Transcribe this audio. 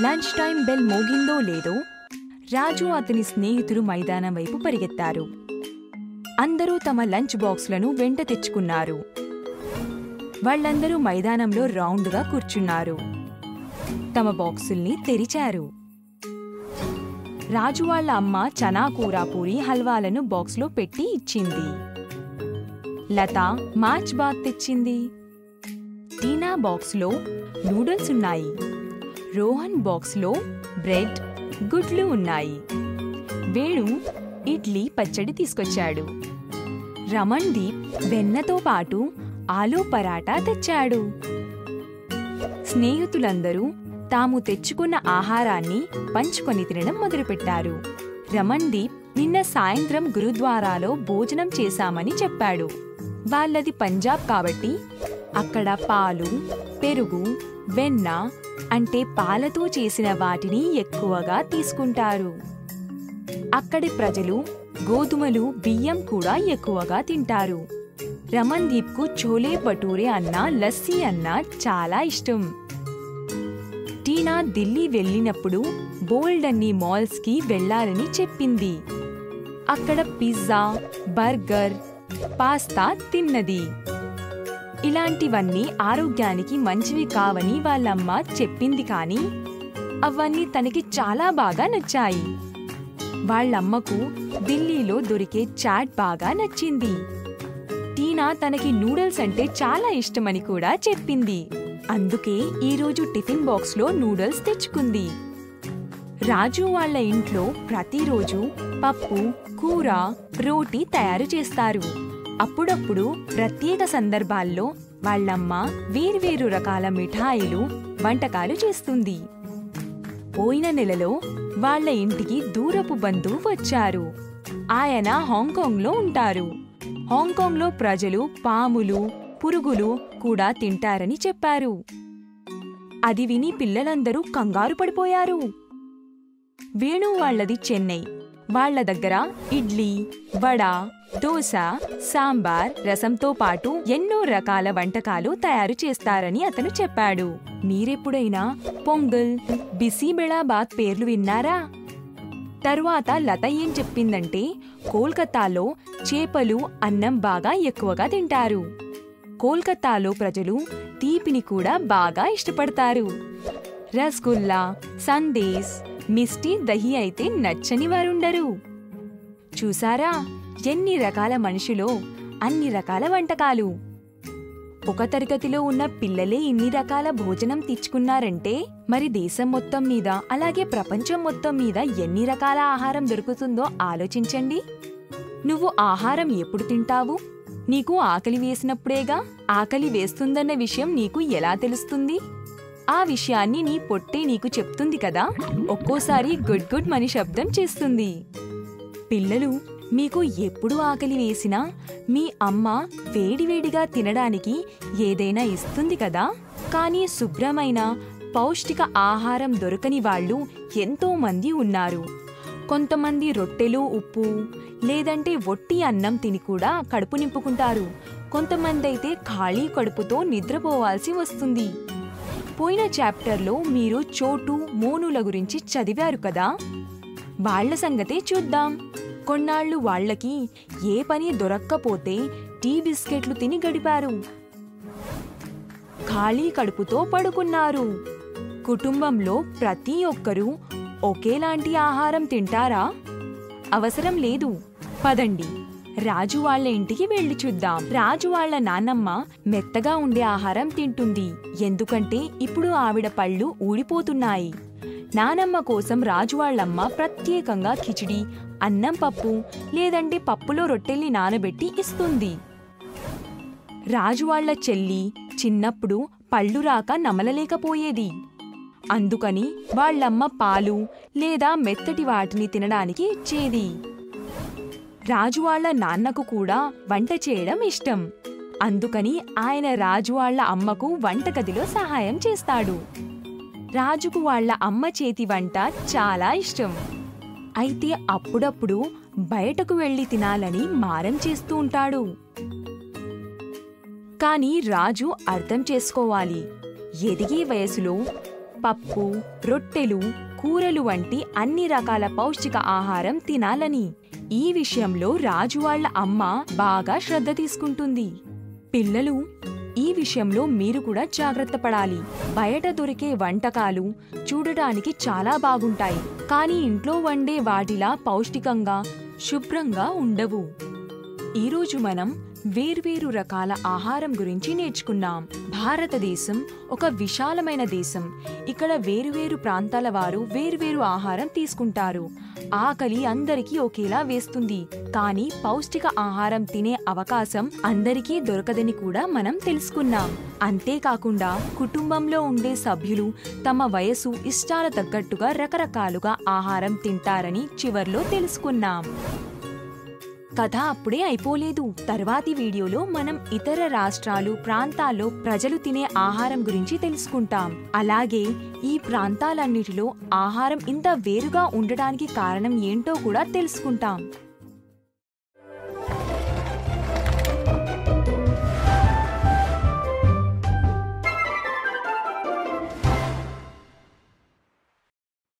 lunch time bell మోగిందో లేదో రాజు అతని స్నేహితులు మైదానం వైపు పరిగెత్తారు అందరూ తమ లంచ్ బాక్స్లను వెంట తెచ్చుకున్నారు వాళ్ళందరూ మైదానంలో రౌండ్గా కూర్చున్నారు తమ బాక్సుల్ని తెరిచారు రాజు వాళ్ళ అమ్మ చనా కూర పూరి హల్వాలను బాక్స్లో పెట్టి ఇచ్చింది లత మాచ్ బాత్ తెచ్చింది టీనా బాక్స్లో నూడిల్స్ ఉన్నాయి రోహన్ బాక్స్లో బ్రెడ్ గుడ్లు ఉన్నాయి వేణు ఇడ్లీ పచ్చడి తీసుకొచ్చాడు రమణ్ దీప్ వెన్నతో పాటు ఆలూ పరాటా తెచ్చాడు స్నేహితులందరూ తాము తెచ్చుకున్న ఆహారాన్ని పంచుకొని తినడం మొదలుపెట్టారు రమణ్ దీప్ నిన్న సాయంత్రం గురుద్వారాలో భోజనం చేశామని చెప్పాడు వాళ్ళది పంజాబ్ కాబట్టి అక్కడ పాలు పెరుగు వెన్న అంటే పాలతో చేసిన వాటిని ఎక్కువగా తీసుకుంటారు అక్కడి ప్రజలు గోధుమలు బియ్యం కూడా ఎక్కువగా తింటారు రమణ్ దీప్కు చోలే భటూరే అన్న లస్సీ అన్న చాలా ఇష్టం టీనా ఢిల్లీ వెళ్ళినప్పుడు బోల్డ్ అన్ని మాల్స్కి వెళ్ళాలని చెప్పింది అక్కడ పిజ్జా బర్గర్ పాస్తా తిన్నది ఇలాంటివన్నీ ఆరోగ్యానికి మంచివి కావని వాళ్ళమ్మ చెప్పింది కానీ అవన్నీ తనకి చాలా బాగా నచ్చాయి వాళ్ళమ్మకు ఢిల్లీలో దొరికే చాట్ బాగా నచ్చింది టీనా తనకి నూడిల్స్ అంటే చాలా ఇష్టమని కూడా చెప్పింది అందుకే ఈరోజు టిఫిన్ బాక్స్లో నూడిల్స్ తెచ్చుకుంది రాజు వాళ్ళ ఇంట్లో ప్రతిరోజు పప్పు కూర రోటీ తయారు చేస్తారు అప్పుడప్పుడు ప్రత్యేక సందర్భాల్లో వాళ్ళమ్మ వేర్వేరు రకాల మిఠాయిలు వంటకాలు చేస్తుంది పోయిన నెలలో వాళ్ళ ఇంటికి దూరపు బంధువు వచ్చారు ఆయన హాంకాంగ్లో ఉంటారు హాంకాంగ్లో ప్రజలు పాములు పురుగులు కూడా తింటారని చెప్పారు అది విని పిల్లలందరూ కంగారు పడిపోయారు వేణు వాళ్ళది చెన్నై వాళ్ళ దగ్గర ఇడ్లీ వడ దోశ సాంబార్ రసంతో పాటు ఎన్నో రకాల వంటకాలు తయారు చేస్తారని అతను చెప్పాడు మీరెప్పుడైనా పొంగల్ బిసిబెళాబాద్ పేర్లు విన్నారా తరువాత లత ఏం చెప్పిందంటే కోల్కతాలో చేపలు అన్నం బాగా ఎక్కువగా తింటారు కోల్కతాలో ప్రజలు తీపిని కూడా బాగా ఇష్టపడతారు రసగుల్లా సందేశ్ మిస్టీ దహి అయితే నచ్చని వారుండరు చూసారా ఎన్ని రకాల మనుషులో అన్ని రకాల వంటకాలు ఒక తరగతిలో ఉన్న పిల్లలే ఇన్ని రకాల భోజనం తెచ్చుకున్నారంటే మరి దేశం మొత్తం మీద అలాగే ప్రపంచం మొత్తం మీద ఎన్ని రకాల ఆహారం దొరుకుతుందో ఆలోచించండి నువ్వు ఆహారం ఎప్పుడు తింటావు నీకు ఆకలి వేసినప్పుడేగా ఆకలి వేస్తుందన్న విషయం నీకు ఎలా తెలుస్తుంది ఆ విషయాన్ని నీ పొట్టే నీకు చెప్తుంది కదా ఒక్కోసారి గుడ్ గుడ్ మని శబ్దం చేస్తుంది పిల్లలు మీకు ఎప్పుడు ఆకలి వేసినా మీ అమ్మ వేడివేడిగా తినడానికి ఏదైనా ఇస్తుంది కదా కానీ శుభ్రమైన పౌష్టిక ఆహారం దొరకని వాళ్ళు ఎంతో మంది ఉన్నారు కొంతమంది రొట్టెలు ఉప్పు లేదంటే ఒట్టి అన్నం తిని కూడా కడుపు నింపుకుంటారు కొంతమంది అయితే ఖాళీ కడుపుతో నిద్రపోవాల్సి వస్తుంది పోయిన చాప్టర్లో మీరు చోటు మోనుల గురించి చదివారు కదా వాళ్ళ సంగతే చూద్దాం కొన్నాళ్ళు వాళ్ళకి ఏ పని దొరక్కపోతే టీ బిస్కెట్లు తిని గడిపారు ఖాళీ కడుపుతో పడుకున్నారు కుటుంబంలో ప్రతి ఒక్కరూ ఒకేలాంటి ఆహారం తింటారా అవసరం లేదు పదండి రాజు వాళ్ళ ఇంటికి వెళ్లి చూద్దాం రాజు వాళ్ళ నాన్నమ్మ మెత్తగా ఉండే ఆహారం తింటుంది ఎందుకంటే ఇప్పుడు ఆవిడ పళ్ళు ఊడిపోతున్నాయి నానమ్మ కోసం రాజు వాళ్ళమ్మ ప్రత్యేకంగా కిచిడి అన్నం పప్పు లేదంటే పప్పులో రొట్టెల్ని నానబెట్టి ఇస్తుంది రాజు వాళ్ళ చెల్లి చిన్నప్పుడు పళ్ళు రాక నమలలేకపోయేది అందుకని వాళ్ళమ్మ పాలు లేదా మెత్తటి వాటిని తినడానికి ఇచ్చేది రాజు వాళ్ళ నాన్నకు కూడా వంట చేయడం ఇష్టం అందుకని ఆయన రాజు వాళ్ళ అమ్మకు వంటగదిలో సహాయం చేస్తాడు రాజుకు వాళ్ళ అమ్మ చేతి వంట చాలా ఇష్టం అయితే అప్పుడప్పుడు బయటకు వెళ్లి తినాలని మారం చేస్తూ ఉంటాడు కానీ రాజు అర్థం చేసుకోవాలి ఎదిగే వయసులో పప్పు రొట్టెలు కూరలు వంటి అన్ని రకాల పౌష్టిక ఆహారం తినాలని ఈ విషయంలో రాజు వాళ్ళ అమ్మ బాగా శ్రద్ధ తీసుకుంటుంది పిల్లలు ఈ విషయంలో మీరు కూడా జాగ్రత్త పడాలి బయట దొరికే వంటకాలు చూడడానికి చాలా బాగుంటాయి కానీ ఇంట్లో వండే వాటిలా పౌష్టికంగా శుభ్రంగా ఉండవు ఈరోజు మనం వేర్వేరు రకాల ఆహారం గురించి నేర్చుకున్నాం భారతదేశం ఒక విశాలమైన దేశం ఇక్కడ వేరువేరు ప్రాంతాల వారు వేర్వేరు ఆహారం తీసుకుంటారు ఆకలి అందరికీ ఒకేలా వేస్తుంది కానీ పౌష్టిక ఆహారం తినే అవకాశం అందరికీ దొరకదని కూడా మనం తెలుసుకున్నాం అంతేకాకుండా కుటుంబంలో ఉండే సభ్యులు తమ వయసు ఇష్టాల తగ్గట్టుగా రకరకాలుగా ఆహారం తింటారని చివర్లో తెలుసుకున్నాం కథ అప్పుడే అయిపోలేదు తర్వాతి వీడియోలో మనం ఇతర రాష్ట్రాలు ప్రాంతాల్లో ప్రజలు తినే ఆహారం గురించి తెలుసుకుంటాం అలాగే ఈ ప్రాంతాలన్నిటిలో ఆహారం ఇంత వేరుగా ఉండడానికి కారణం ఏంటో కూడా తెలుసుకుంటాం